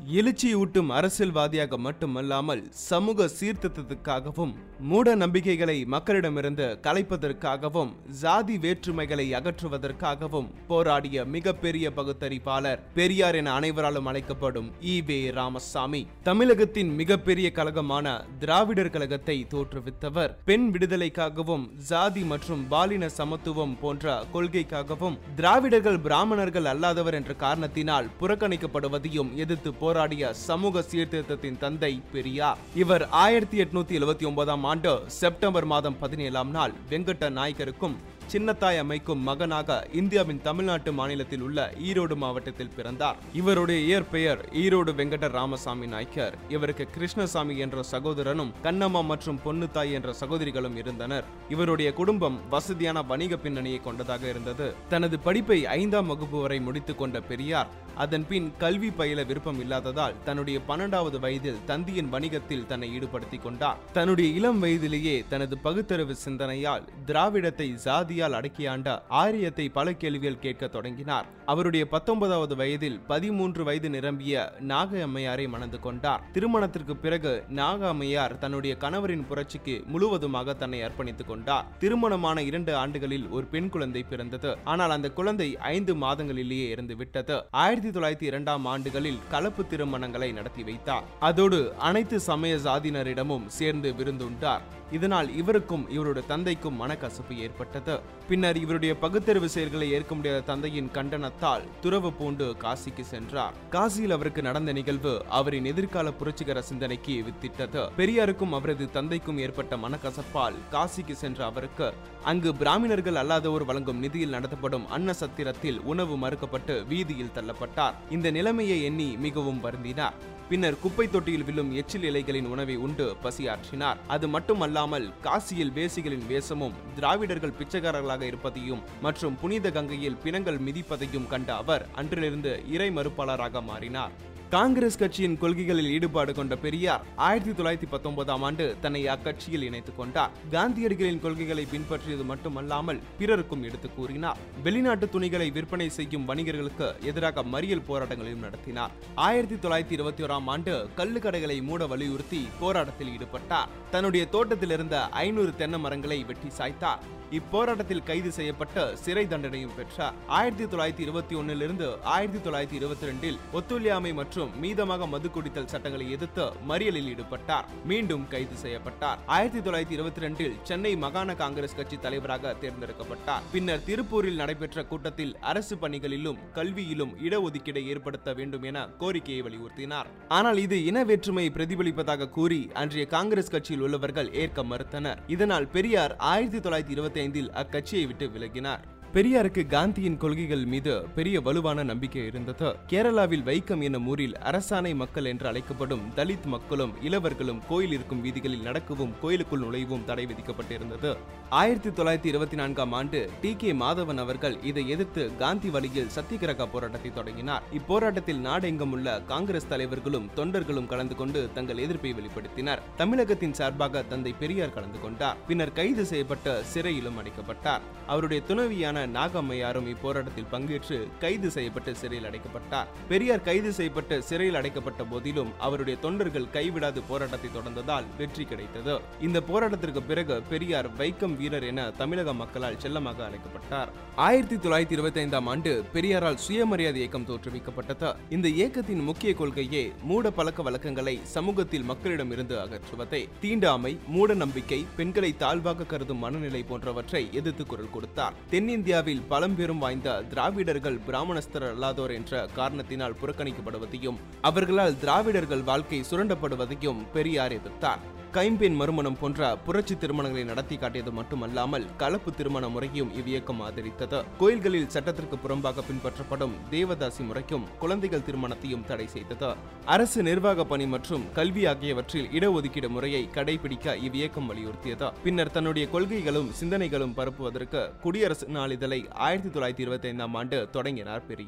எழுச்சியூட்டும் அரசியல்வாதியாக மட்டுமல்லாமல் சமூக சீர்திருத்தத்துக்காகவும் மூட நம்பிக்கைகளை மக்களிடமிருந்து கலைப்பதற்காகவும் ஜாதி வேற்றுமைகளை அகற்றுவதற்காகவும் போராடிய மிகப்பெரிய பகுத்தறிவாளர் பெரியார் என அனைவராலும் அழைக்கப்படும் ஈ வே ராமசாமி தமிழகத்தின் மிகப்பெரிய கழகமான திராவிடர் கழகத்தை தோற்றுவித்தவர் பெண் விடுதலைக்காகவும் ஜாதி மற்றும் பாலின சமத்துவம் போன்ற கொள்கைக்காகவும் திராவிடர்கள் பிராமணர்கள் அல்லாதவர் என்ற காரணத்தினால் புறக்கணிக்கப்படுவதையும் எதிர்த்து போராடிய சமூக சீர்திருத்தத்தின் தந்தை பெரியார் இவர் ஆயிரத்தி எட்நூத்தி எழுபத்தி ஒன்பதாம் ஆண்டு செப்டம்பர் மாதம் பதினேழாம் நாள் வெங்கட்ட நாயக்கருக்கும் சின்னத்தாய் அமைக்கும் மகனாக இந்தியாவின் தமிழ்நாட்டு மாநிலத்தில் உள்ள ஈரோடு மாவட்டத்தில் பிறந்தார் இவருடைய இயற்பெயர் ஈரோடு வெங்கட ராமசாமி நாய்க்கர் இவருக்கு கிருஷ்ணசாமி என்ற சகோதரனும் கண்ணம்மா மற்றும் பொன்னுத்தாய் என்ற சகோதரிகளும் இருந்தனர் இவருடைய குடும்பம் வசதியான வணிக பின்னணியை கொண்டதாக இருந்தது தனது படிப்பை ஐந்தாம் வகுப்பு வரை முடித்துக் கொண்ட பெரியார் அதன் பின் கல்வி பயில விருப்பம் இல்லாததால் தன்னுடைய பன்னெண்டாவது வயதில் தந்தியின் வணிகத்தில் தன்னை ஈடுபடுத்திக் கொண்டார் தன்னுடைய இளம் வயதிலேயே தனது பகுத்தறிவு சிந்தனையால் திராவிடத்தை ஜாதியால் அடக்கியாண்ட ஆரியத்தை பல கேள்விகள் கேட்க தொடங்கினார் அவருடைய பத்தொன்பதாவது வயதில் பதிமூன்று வயது நிரம்பிய நாக அம்மையாரை மணந்து கொண்டார் திருமணத்திற்கு பிறகு நாக அம்மையார் தன்னுடைய கணவரின் புரட்சிக்கு முழுவதுமாக தன்னை அர்ப்பணித்துக் கொண்டார் திருமணமான இரண்டு ஆண்டுகளில் ஒரு பெண் குழந்தை பிறந்தது ஆனால் அந்த குழந்தை ஐந்து மாதங்களிலேயே இறந்து விட்டது ஆயிரத்தி தொள்ளாயிரத்தி இரண்டாம் ஆண்டுகளில் கலப்பு திருமணங்களை நடத்தி வைத்தார் அதோடு அனைத்து சமய சாதியினரிடமும் சேர்ந்து விருந்துண்டார் இதனால் இவருக்கும் இவருடைய தந்தைக்கும் மனக்கசப்பு ஏற்பட்டது பின்னர் இவருடைய பகுத்தறிவு செயல்களை ஏற்க முடியாத தந்தையின் கண்டனத்தால் துறவு பூண்டு காசிக்கு சென்றார் காசியில் அவருக்கு நடந்த நிகழ்வு அவரின் எதிர்கால புரட்சிகர சிந்தனைக்கு வித்திட்டது பெரியாருக்கும் அவரது தந்தைக்கும் ஏற்பட்ட மனக்கசப்பால் காசிக்கு சென்ற அவருக்கு அங்கு பிராமணர்கள் அல்லாதோர் வழங்கும் நிதியில் நடத்தப்படும் அன்ன சத்திரத்தில் உணவு மறுக்கப்பட்டு வீதியில் தள்ளப்பட்டார் இந்த நிலைமையை எண்ணி மிகவும் வருந்தினார் பின்னர் குப்பை தொட்டியில் விழும் எச்சில் இலைகளின் உணவை உண்டு பசியாற்றினார் அது மட்டுமல்லாமல் காசியில் வேசிகளின் வேஷமும் திராவிடர்கள் பிச்சைக்காரர்களாக இருப்பதையும் மற்றும் புனித கங்கையில் பிணங்கள் மிதிப்பதையும் கண்ட அவர் அன்றிலிருந்து இறை மறுப்பாளராக மாறினார் காங்கிரஸ் கட்சியின் கொள்கைகளில் ஈடுபாடு கொண்ட பெரியார் ஆயிரத்தி தொள்ளாயிரத்தி பத்தொன்பதாம் ஆண்டு தன்னை அக்கட்சியில் இணைத்துக் கொண்டார் காந்தியடிகளின் கொள்கைகளை பின்பற்றியது மட்டுமல்லாமல் பிறருக்கும் எடுத்துக் கூறினார் வெளிநாட்டு துணிகளை விற்பனை செய்யும் வணிகர்களுக்கு எதிராக மறியல் போராட்டங்களையும் நடத்தினார் ஆயிரத்தி தொள்ளாயிரத்தி இருபத்தி ஓராம் ஆண்டு கள்ளு கடைகளை மூட வலியுறுத்தி போராட்டத்தில் ஈடுபட்டார் தன்னுடைய தோட்டத்தில் இருந்த ஐநூறு தென்னை மரங்களை வெட்டி சாய்த்தார் இப்போராட்டத்தில் கைது செய்யப்பட்ட சிறை தண்டனையும் பெற்றார் ஆயிரத்தி தொள்ளாயிரத்தி இருபத்தி ஒன்னிலிருந்து ஆயிரத்தி தொள்ளாயிரத்தி இருபத்தி ரெண்டில் ஒத்துழையாமை மற்றும் மீதமாக மது குடித்தல் சட்டங்களை எதிர்த்து மறியலில் ஈடுபட்டார் மீண்டும் கைது செய்யப்பட்டார் ஆயிரத்தி தொள்ளாயிரத்தி இருபத்தி ரெண்டில் சென்னை மாகாண காங்கிரஸ் கட்சி தலைவராக தேர்ந்தெடுக்கப்பட்டார் பின்னர் திருப்பூரில் நடைபெற்ற கூட்டத்தில் அரசு பணிகளிலும் கல்வியிலும் இடஒதுக்கீடை ஏற்படுத்த வேண்டும் என கோரிக்கையை வலியுறுத்தினார் ஆனால் இது இன வேற்றுமையை பிரதிபலிப்பதாக கூறி அன்றைய காங்கிரஸ் கட்சியில் உள்ளவர்கள் ஏற்க மறுத்தனர் இதனால் பெரியார் ஆயிரத்தி தொள்ளாயிரத்தி இருபத்தி ஐந்தில் அக்கட்சியை விட்டு விலகினார் பெரியாருக்கு காந்தியின் கொள்கைகள் மீது பெரிய வலுவான நம்பிக்கை இருந்தது கேரளாவில் வைக்கம் என்னும் ஊரில் அரசாணை மக்கள் என்று அழைக்கப்படும் தலித் மக்களும் இளவர்களும் கோயில் இருக்கும் வீதிகளில் நடக்கவும் கோயிலுக்குள் நுழையவும் தடை விதிக்கப்பட்டிருந்தது ஆயிரத்தி தொள்ளாயிரத்தி இருபத்தி நான்காம் ஆண்டு டி கே மாதவன் அவர்கள் இதை எதிர்த்து காந்தி வழியில் சத்தியகிரக போராட்டத்தை தொடங்கினார் இப்போராட்டத்தில் நாடெங்கும் உள்ள காங்கிரஸ் தலைவர்களும் தொண்டர்களும் கலந்து கொண்டு தங்கள் எதிர்ப்பை வெளிப்படுத்தினர் தமிழகத்தின் சார்பாக தந்தை பெரியார் கலந்து கொண்டார் பின்னர் கைது செய்யப்பட்டு சிறையிலும் அடைக்கப்பட்டார் அவருடைய துணைவியான நாகம்மையாரும் இப்போராட்டத்தில் பங்கேற்று கைது செய்யப்பட்டு சிறையில் அடைக்கப்பட்டார் பெரியார் கைது செய்யப்பட்டு சிறையில் அடைக்கப்பட்ட போதிலும் அவருடைய தொண்டர்கள் கைவிடாது போராட்டத்தை தொடர்ந்ததால் வெற்றி கிடைத்தது இந்த போராட்டத்திற்கு பிறகு பெரியார் வைக்கம் வீரர் என தமிழக மக்களால் செல்லமாக அழைக்கப்பட்டார் ஆயிரத்தி தொள்ளாயிரத்தி இருபத்தி ஐந்தாம் ஆண்டு பெரியாரால் சுயமரியாதை இயக்கம் தோற்றுவிக்கப்பட்டது இந்த இயக்கத்தின் முக்கிய கொள்கையே மூட பழக்க வழக்கங்களை சமூகத்தில் மக்களிடமிருந்து அகற்றுவதே தீண்டாமை மூட நம்பிக்கை பெண்களை தாழ்வாக கருதும் மனநிலை போன்றவற்றை எதிர்த்து குரல் கொடுத்தார் தென்னிந்தியாவில் பழம்பெரும் வாய்ந்த திராவிடர்கள் பிராமணஸ்தர் அல்லாதோர் என்ற காரணத்தினால் புறக்கணிக்கப்படுவதையும் அவர்களால் திராவிடர்கள் வாழ்க்கை சுரண்டப்படுவதையும் பெரியார் எதிர்த்தார் கைம்பெண் மறுமணம் போன்ற புரட்சி திருமணங்களை நடத்தி காட்டியது மட்டுமல்லாமல் கலப்பு திருமண முறையும் இவ்வியக்கம் ஆதரித்தது கோயில்களில் சட்டத்திற்கு புறம்பாக பின்பற்றப்படும் தேவதாசி முறைக்கும் குழந்தைகள் திருமணத்தையும் தடை செய்தது அரசு நிர்வாக பணி மற்றும் கல்வி ஆகியவற்றில் இடஒதுக்கீடு முறையை கடைபிடிக்க இவ்வியக்கம் வலியுறுத்தியது பின்னர் தன்னுடைய கொள்கைகளும் சிந்தனைகளும் பரப்புவதற்கு குடியரசு நாளிதழை ஆயிரத்தி தொள்ளாயிரத்தி இருபத்தி ஐந்தாம் ஆண்டு தொடங்கினார் பெரியார்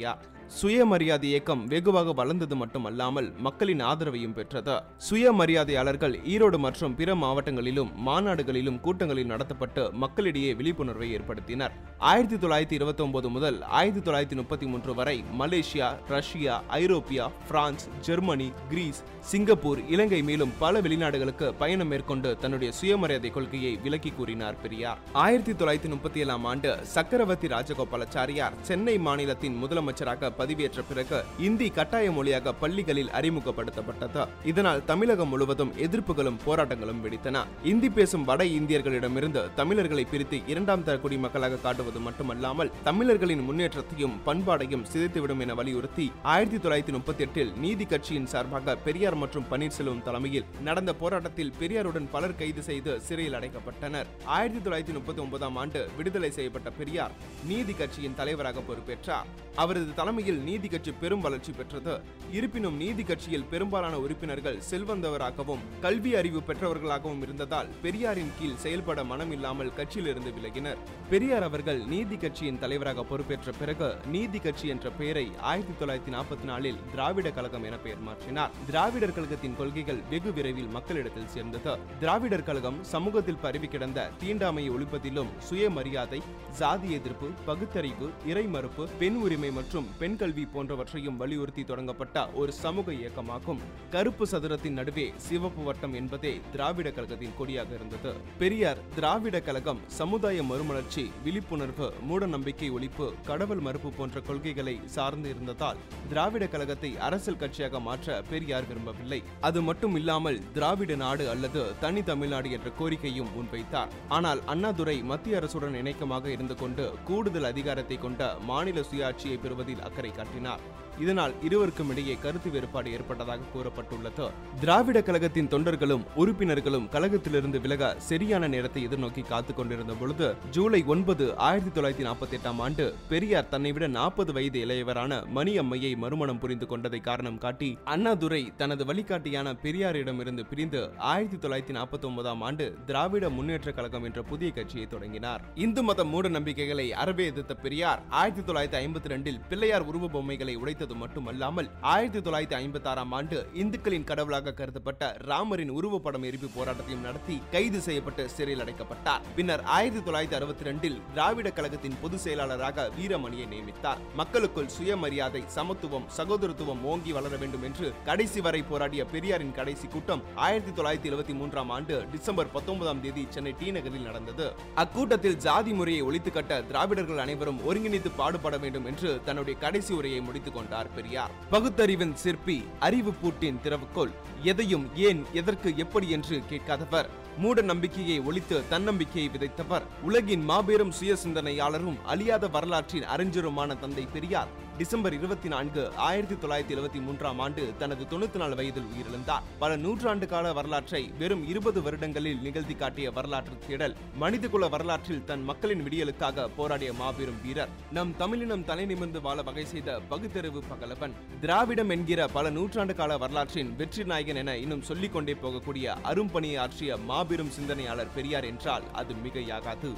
சுயமரியாதை இயக்கம் வெகுவாக வளர்ந்தது மட்டுமல்லாமல் மக்களின் ஆதரவையும் பெற்றது சுயமரியாதையாளர்கள் ஈரோடு மற்றும் பிற மாவட்டங்களிலும் மாநாடுகளிலும் கூட்டங்களில் நடத்தப்பட்டு மக்களிடையே விழிப்புணர்வை ஏற்படுத்தினர் ஆயிரத்தி தொள்ளாயிரத்தி இருபத்தி ஒன்பது முதல் ஆயிரத்தி தொள்ளாயிரத்தி முப்பத்தி மூன்று வரை மலேசியா ரஷ்யா ஐரோப்பியா France Germany Greece Singapore Ilangai மேலும் பல வெளிநாடுகளுக்கு பயணம் மேற்கொண்டு தன்னுடைய சுயமரியாதை கொள்கையை விலக்கி கூறினார் பெரியார் ஆயிரத்தி தொள்ளாயிரத்தி முப்பத்தி ஏழாம் ஆண்டு சக்கரவர்த்தி ராஜகோபாலாச்சாரியார் சென்னை மாநிலத்தின் முதலமைச்சராக பதவியேற்ற பிறகு இந்தி கட்டாய மொழியாக பள்ளிகளில் அறிமுகப்படுத்தப்பட்டது இதனால் தமிழகம் முழுவதும் எதிர்ப்புகளும் போராட்டங்களும் வெடித்தன இந்தி பேசும் வட இந்தியர்களிடமிருந்து தமிழர்களை பிரித்து இரண்டாம் தர குடிமக்களாக காட்டுவது மட்டுமல்லாமல் தமிழர்களின் முன்னேற்றத்தையும் பண்பாடையும் சிதைத்துவிடும் என வலியுறுத்தி ஆயிரத்தி தொள்ளாயிரத்தி முப்பத்தி எட்டில் நீதி கட்சியின் சார்பாக பெரியார் மற்றும் பன்னீர்செல்வம் தலைமையில் நடந்த போராட்டத்தில் பெரியாருடன் பலர் கைது செய்து சிறையில் அடைக்கப்பட்டனர் ஆயிரத்தி தொள்ளாயிரத்தி முப்பத்தி ஒன்பதாம் ஆண்டு விடுதலை செய்யப்பட்ட பெரியார் நீதி கட்சியின் தலைவராக பொறுப்பேற்றார் அவரது தலைமையில் நீதி கட்சி பெரும் வளர்ச்சி பெற்றது இருப்பினும் நீதி கட்சியில் பெரும்பாலான உறுப்பினர்கள் செல்வந்தவராகவும் கல்வி அறிவு பெற்றவர்களாகவும் இருந்ததால் பெரியாரின் கீழ் செயல்பட மனம் இல்லாமல் கட்சியிலிருந்து விலகினர் பெரியார் அவர்கள் நீதி கட்சியின் தலைவராக பொறுப்பேற்ற பிறகு நீதி கட்சி என்ற பெயரை ஆயிரத்தி தொள்ளாயிரத்தி நாற்பத்தி நாலில் திராவிட கழகம் என பெயர் மாற்றினார் திராவிடர் கழகத்தின் கொள்கைகள் வெகு விரைவில் மக்களிடத்தில் சேர்ந்தது திராவிடர் கழகம் சமூகத்தில் பரவி கிடந்த தீண்டாமையை ஒழிப்பதிலும் சுயமரியாதை சாதி எதிர்ப்பு பகுத்தறிவு இறை மறுப்பு பெண் உரிமை மற்றும் பெண் கல்வி போன்றவற்றையும் வலியுறுத்தி தொடங்கப்பட்ட ஒரு சமூக இயக்கமாகும் கருப்பு சதுரத்தின் நடுவே சிவப்பு வட்டம் என்பதே திராவிட கழகத்தின் கொடியாக இருந்தது பெரியார் திராவிட கழகம் சமுதாய மறுமலர்ச்சி விழிப்புணர்வு மூட நம்பிக்கை ஒழிப்பு கடவுள் மறுப்பு போன்ற கொள்கைகளை சார்ந்து இருந்ததால் திராவிட கழகத்தை அரசியல் கட்சியாக மாற்ற பெரியார் விரும்பவில்லை அது மட்டும் இல்லாமல் திராவிட நாடு அல்லது தனி தமிழ்நாடு என்ற கோரிக்கையும் முன்வைத்தார் ஆனால் அண்ணாதுரை மத்திய அரசுடன் இணக்கமாக இருந்து கொண்டு கூடுதல் அதிகாரத்தை கொண்ட மாநில சுயாட்சியை பெறுவதில் அக்கறை காட்டினார் இதனால் இருவருக்கும் இடையே கருத்து வேறுபாடு ஏற்பட்டதாக கூறப்பட்டுள்ளது திராவிட கழகத்தின் தொண்டர்களும் உறுப்பினர்களும் கழகத்திலிருந்து விலக சரியான நேரத்தை எதிர்நோக்கி காத்துக் கொண்டிருந்த பொழுது ஜூலை ஒன்பது ஆயிரத்தி தொள்ளாயிரத்தி நாற்பத்தி எட்டாம் ஆண்டு பெரியார் தன்னை விட நாற்பது வயது இளையவரான மணி அம்மையை மறுமணம் புரிந்து கொண்டதை காரணம் காட்டி அண்ணாதுரை தனது வழிகாட்டியான பெரியாரிடமிருந்து பிரிந்து ஆயிரத்தி தொள்ளாயிரத்தி நாற்பத்தி ஒன்பதாம் ஆண்டு திராவிட முன்னேற்ற கழகம் என்ற புதிய கட்சியை தொடங்கினார் இந்து மத மூட நம்பிக்கைகளை அறவே எதிர்த்த பெரியார் ஆயிரத்தி தொள்ளாயிரத்தி ஐம்பத்தி ரெண்டில் பிள்ளையார் உருவ பொம்மைகளை உடைத்தது மட்டுமல்லாமல் ஆயிரத்தி தொள்ளாயிரத்தி ஐம்பத்தி ஆறாம் ஆண்டு இந்துக்களின் கடவுளாக கருதப்பட்ட ராமரின் உருவப்படம் எரிப்பு போராட்டத்தையும் நடத்தி கைது செய்யப்பட்டு சிறையில் அடைக்கப்பட்டார் பின்னர் ஆயிரத்தி தொள்ளாயிரத்தி அறுபத்தி ரெண்டில் திராவிட கழகத்தின் பொதுச் செயலாளராக வீரமணியை நியமித்தார் மக்களுக்குள் சுயமரியாதை சமத்துவம் சகோதரத்துவம் ஓங்கி வளர வேண்டும் என்று கடைசி வரை போராடிய பெரியாரின் கடைசி கூட்டம் ஆயிரத்தி தொள்ளாயிரத்தி எழுபத்தி மூன்றாம் ஆண்டு டிசம்பர் பத்தொன்பதாம் தேதி சென்னை டி நகரில் நடந்தது அக்கூட்டத்தில் ஜாதி முறையை ஒழித்து கட்ட திராவிடர்கள் அனைவரும் ஒருங்கிணைத்து பாடுபட வேண்டும் என்று தன்னுடைய கடைசி உரையை முடித்துக் கொண்டார் பெரியார் பகுத்தறிவின் சிற்பி அறிவு பூட்டின் திறவுகோல் எதையும் ஏன் எதற்கு எப்படி என்று கேட்காதவர் மூட நம்பிக்கையை ஒழித்து தன்னம்பிக்கையை விதைத்தவர் உலகின் மாபெரும் சுய சிந்தனையாளரும் அழியாத வரலாற்றின் அறிஞருமான தந்தை பெரியார் டிசம்பர் இருபத்தி நான்கு ஆயிரத்தி தொள்ளாயிரத்தி எழுபத்தி மூன்றாம் ஆண்டு தனது தொண்ணூத்தி நாலு வயதில் உயிரிழந்தார் பல நூற்றாண்டு கால வரலாற்றை வெறும் இருபது வருடங்களில் நிகழ்த்தி காட்டிய வரலாற்று தேடல் மனிதகுல வரலாற்றில் தன் மக்களின் விடியலுக்காக போராடிய மாபெரும் வீரர் நம் தமிழினம் தலை நிமிர்ந்து வாழ வகை செய்த பகுத்தறிவு பகலவன் திராவிடம் என்கிற பல நூற்றாண்டு கால வரலாற்றின் வெற்றி நாயகன் என இன்னும் சொல்லிக் கொண்டே போகக்கூடிய அரும்பணியை ஆற்றிய மாபெரும் சிந்தனையாளர் பெரியார் என்றால் அது மிகையாகாது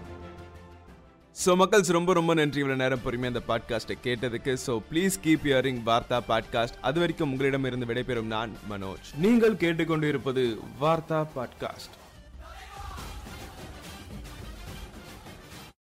ஸோ மக்கள்ஸ் ரொம்ப ரொம்ப நன்றி இவ்வளோ நேரம் பொறுமையாக அந்த பாட்காஸ்ட்டை கேட்டதுக்கு so please keep hearing Vartha podcast அது வரைக்கும் உங்களிடம் இருந்து விடைபெறும் நான் மனோஜ் நீங்கள் கேட்டுக்கொண்டு இருப்பது வார்த்தா பாட்காஸ்ட்